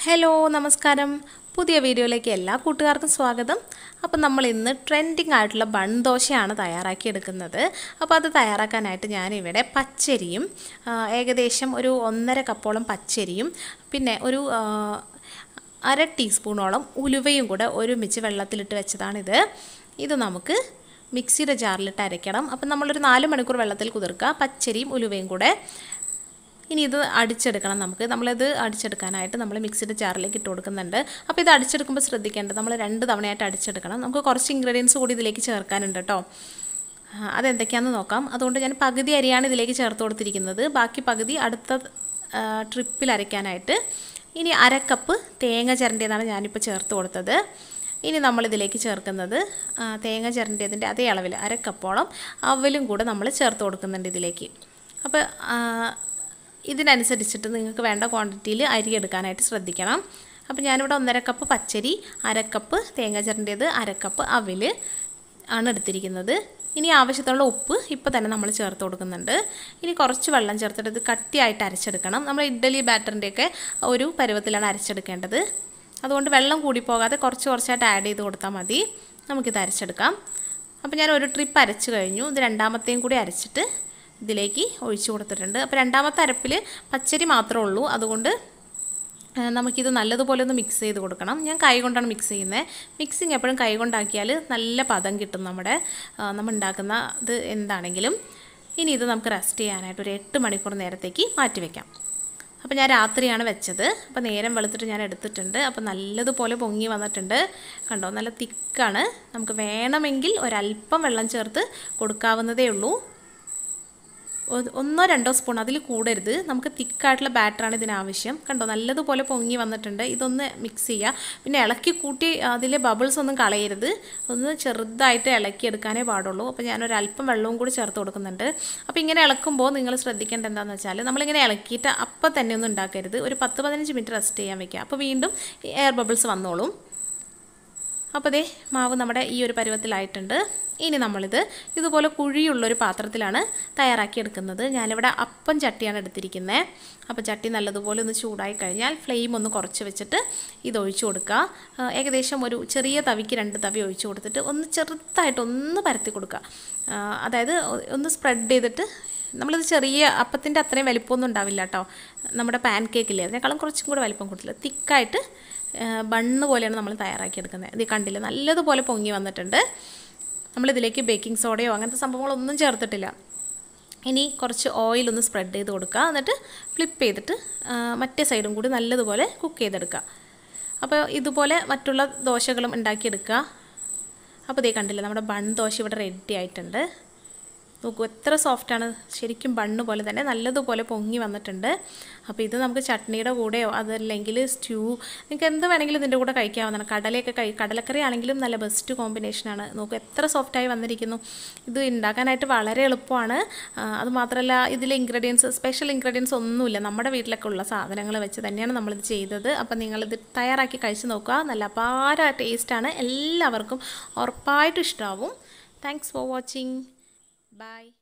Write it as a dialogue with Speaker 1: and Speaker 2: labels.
Speaker 1: Hello നമസ്കാരം പുതിയ വീഡിയോയിലേക്ക് എല്ലാ കൂട്ടുകാർക്കും സ്വാഗതം അപ്പോൾ നമ്മൾ ഇന്ന് ട്രെൻഡിങ് ആയിട്ടുള്ള ബൺ ദോശയാണ് തയ്യാറാക്കി എടുക്കുന്നത് അപ്പോൾ അത് തയ്യാറാക്കാനായിട്ട് ഞാനിവിടെ പച്ചരിയും ആ, ഏകദേശം ഒരു ഒന്നര കപ്പോളം പച്ചരിയും പിന്നെ ഒരു ആ, അര ടീസ്പൂണോളം ഉലുവയും കൂടെ ഒരുമിച്ച് വെള്ളത്തിലിട്ട് വെച്ചതാണിത് ഇത് നമുക്ക് മിക്സിയുടെ ജാറിലിട്ട് അരയ്ക്കണം അപ്പം നമ്മളൊരു നാല് മണിക്കൂർ വെള്ളത്തിൽ കുതിർക്കുക പച്ചരിയും ഉലുവയും കൂടെ ഇനി ഇത് അടിച്ചെടുക്കണം നമുക്ക് നമ്മളിത് അടിച്ചെടുക്കാനായിട്ട് നമ്മൾ മിക്സിയുടെ ജാറിലേക്ക് ഇട്ട് കൊടുക്കുന്നുണ്ട് അപ്പോൾ ഇത് അടിച്ചെടുക്കുമ്പോൾ ശ്രദ്ധിക്കേണ്ടത് നമ്മൾ രണ്ട് തവണയായിട്ട് അടിച്ചെടുക്കണം നമുക്ക് കുറച്ച് ഇൻഗ്രീഡിയൻസ് കൂടി ഇതിലേക്ക് ചേർക്കാനുണ്ട് കേട്ടോ ആ, അതെന്തൊക്കെയാണെന്ന് നോക്കാം അതുകൊണ്ട് ഞാൻ പകുതി അരിയാണ് ഇതിലേക്ക് ചേർത്ത് കൊടുത്തിരിക്കുന്നത് ബാക്കി പകുതി അടുത്ത ആ, ട്രിപ്പിൽ അരയ്ക്കാനായിട്ട് ഇനി അര കപ്പ് തേങ്ങ ചിരണ്ടിയതാണ് ഞാനിപ്പോൾ ചേർത്ത് കൊടുത്തത് ഇനി നമ്മളിതിലേക്ക് ചേർക്കുന്നത് ആ, തേങ്ങ ചിരണ്ടിയതിൻ്റെ അതേ അളവിൽ അര കപ്പോളം അവലും കൂടെ നമ്മൾ ചേർത്ത് കൊടുക്കുന്നുണ്ട് ഇതിലേക്ക് അപ്പോൾ ആ, ഇതിനനുസരിച്ചിട്ട് നിങ്ങൾക്ക് വേണ്ട ക്വാണ്ടിറ്റിയിൽ അരി എടുക്കാനായിട്ട് ശ്രദ്ധിക്കണം അപ്പോൾ ഞാനിവിടെ ഒന്നര കപ്പ് പച്ചരി അര കപ്പ് തേങ്ങ ചിരണ്ടിയത് അര കപ്പ് അവിൽ ആണ് എടുത്തിരിക്കുന്നത് ഇനി ആവശ്യത്തിനുള്ള ഉപ്പ് ഇപ്പോൾ തന്നെ നമ്മൾ ചേർത്ത് കൊടുക്കുന്നുണ്ട് ഇനി കുറച്ച് വെള്ളം ചേർത്തിട്ട് ഇത് കട്ടിയായിട്ട് അരച്ചെടുക്കണം നമ്മൾ ഇഡ്ഡലി ബാറ്ററിൻ്റെയൊക്കെ ഒരു പരുവത്തിലാണ് അരച്ചെടുക്കേണ്ടത് അതുകൊണ്ട് വെള്ളം കൂടി പോകാതെ കുറച്ച് കുറച്ചായിട്ട് ആഡ് ചെയ്ത് കൊടുത്താൽ മതി നമുക്കിത് അരച്ചെടുക്കാം അപ്പോൾ ഞാൻ ഒരു ട്രിപ്പ് അരച്ച് കഴിഞ്ഞു ഇത് രണ്ടാമത്തെയും കൂടി അരച്ചിട്ട് ഇതിലേക്ക് ഒഴിച്ചു കൊടുത്തിട്ടുണ്ട് അപ്പോൾ രണ്ടാമത്തെ അരപ്പിൽ പച്ചരി മാത്രമേ ഉള്ളൂ അതുകൊണ്ട് ആ, നമുക്കിത് നല്ലതുപോലെ ഒന്ന് മിക്സ് ചെയ്ത് കൊടുക്കണം ഞാൻ കൈ കൊണ്ടാണ് മിക്സ് ചെയ്യുന്നത് മിക്സിങ് എപ്പോഴും കൈ കൊണ്ടാക്കിയാൽ നല്ല പദം കിട്ടും നമ്മുടെ ആ, നമ്മൾ ഉണ്ടാക്കുന്ന ഇത് എന്താണെങ്കിലും ഇനി ഇത് നമുക്ക് റെസ്റ്റ് ചെയ്യാനായിട്ട് ഒരു എട്ട് മണിക്കൂർ നേരത്തേക്ക് മാറ്റി വയ്ക്കാം അപ്പോൾ ഞാൻ രാത്രിയാണ് വെച്ചത് അപ്പോൾ നേരം വെളുത്തിട്ട് ഞാൻ എടുത്തിട്ടുണ്ട് അപ്പോൾ നല്ലതുപോലെ പൊങ്ങി വന്നിട്ടുണ്ട് കണ്ടോ നല്ല തിക്കാണ് നമുക്ക് വേണമെങ്കിൽ ഒരല്പം വെള്ളം ചേർത്ത് കൊടുക്കാവുന്നതേ ഉള്ളൂ ഒ- ഒന്നോ രണ്ടോ സ്പൂൺ അതിൽ കൂടരുത് നമുക്ക് തിക്കായിട്ടുള്ള ബാറ്ററാണ് ഇതിനാവശ്യം കണ്ടോ നല്ലതുപോലെ പൊങ്ങി വന്നിട്ടുണ്ട് ഇതൊന്ന് മിക്സ് ചെയ്യുക പിന്നെ ഇളക്കി കൂട്ടി അതിലെ ബബിൾസ് ഒന്നും കളയരുത് ഒന്ന് ചെറുതായിട്ട് ഇളക്കി എടുക്കാനേ പാടുള്ളൂ അപ്പോൾ ഞാനൊരു അല്പം വെള്ളവും കൂടി ചേർത്ത് കൊടുക്കുന്നുണ്ട് അപ്പോൾ ഇങ്ങനെ ഇളക്കുമ്പോൾ നിങ്ങൾ ശ്രദ്ധിക്കേണ്ട എന്താണെന്ന് വെച്ചാൽ നമ്മളിങ്ങനെ ഇളക്കിയിട്ട് അപ്പം തന്നെ ഒന്നും ഉണ്ടാക്കരുത് ഒരു പത്ത് പതിനഞ്ച് മിനിറ്റ് റെസ്റ്റ് ചെയ്യാൻ വെക്കുക അപ്പോൾ വീണ്ടും എയർ ബബിൾസ് വന്നോളും അപ്പോൾ ദേ മാവ് നമ്മുടെ ഈ ഒരു പരുവത്തിലായിട്ടുണ്ട് ഇനി നമ്മളിത് ഇതുപോലെ കുഴിയുള്ളൊരു പാത്രത്തിലാണ് തയ്യാറാക്കി എടുക്കുന്നത് ഞാനിവിടെ അപ്പം ചട്ടിയാണ് എടുത്തിരിക്കുന്നത് അപ്പോൾ ചട്ടി നല്ലതുപോലെ ഒന്ന് ചൂടായി കഴിഞ്ഞാൽ ഫ്ലെയിം ഒന്ന് കുറച്ച് വെച്ചിട്ട് ഇത് ഒഴിച്ചു കൊടുക്കുക ആ, ഏകദേശം ഒരു ചെറിയ തവിക്ക് രണ്ട് തവി ഒഴിച്ചു കൊടുത്തിട്ട് ഒന്ന് ചെറുതായിട്ട് ഒന്ന് പരത്തി കൊടുക്കുക ആ, അതായത് ഒന്ന് സ്പ്രെഡ് ചെയ്തിട്ട് നമ്മളിത് ചെറിയ അപ്പത്തിൻ്റെ അത്രയും വലിപ്പമൊന്നും ഉണ്ടാവില്ല കേട്ടോ നമ്മുടെ പാൻ കേക്കില്ലേ അതിനേക്കാളും കുറച്ചും കൂടെ വലിപ്പം കൂട്ടില്ല തിക്കായിട്ട് ബണ്ണ് പോലെയാണ് നമ്മൾ തയ്യാറാക്കിയെടുക്കുന്നത് ഇത് കണ്ടില്ല നല്ലതുപോലെ പൊങ്ങി വന്നിട്ടുണ്ട് നമ്മളിതിലേക്ക് ബേക്കിംഗ് സോഡയോ അങ്ങനത്തെ സംഭവങ്ങളൊന്നും ചേർത്തിട്ടില്ല ഇനി കുറച്ച് ഓയിൽ ഒന്ന് സ്പ്രെഡ് ചെയ്ത് കൊടുക്കുക എന്നിട്ട് ഫ്ലിപ്പ് ചെയ്തിട്ട് ആ, മറ്റേ സൈഡും കൂടി നല്ലതുപോലെ കുക്ക് ചെയ്തെടുക്കുക അപ്പോൾ ഇതുപോലെ മറ്റുള്ള ദോശകളും ഉണ്ടാക്കിയെടുക്കുക അപ്പോൾ ഇതേ കണ്ടില്ല നമ്മുടെ ബൺ ദോശ ഇവിടെ റെഡി ആയിട്ടുണ്ട് നോക്കൂ എത്ര സോഫ്റ്റാണ് ശരിക്കും ബണ്ണ് പോലെ തന്നെ നല്ലതുപോലെ പൊങ്ങി വന്നിട്ടുണ്ട് അപ്പോൾ ഇത് നമുക്ക് ചട്നിയുടെ കൂടെയോ അതല്ലെങ്കിൽ സ്റ്റ്യൂ നിങ്ങൾക്ക് എന്ത് വേണമെങ്കിലും ഇതിൻ്റെ കൂടെ കഴിക്കാവുന്നതാണ് കടലയൊക്കെ കഴി കടലക്കറി ആണെങ്കിലും നല്ല ബെസ്റ്റ് കോമ്പിനേഷനാണ് നോക്കൂ എത്ര സോഫ്റ്റായി വന്നിരിക്കുന്നു ഇത് ഉണ്ടാക്കാനായിട്ട് വളരെ എളുപ്പമാണ് ആ, അതുമാത്രമല്ല ഇതിലെ ഇൻഗ്രീഡിയൻസ് സ്പെഷ്യൽ ഇൻഗ്രീഡിയൻസ് ഒന്നുമില്ല നമ്മുടെ വീട്ടിലൊക്കെ ഉള്ള സാധനങ്ങൾ വെച്ച് തന്നെയാണ് നമ്മളിത് ചെയ്തത് അപ്പോൾ നിങ്ങളിത് തയ്യാറാക്കി കഴിച്ച് നോക്കുക നല്ല അപാര ടേസ്റ്റാണ് എല്ലാവർക്കും ഉറപ്പായിട്ടും ഇഷ്ടമാവും താങ്ക്സ് ഫോർ വാച്ചിങ് Bye.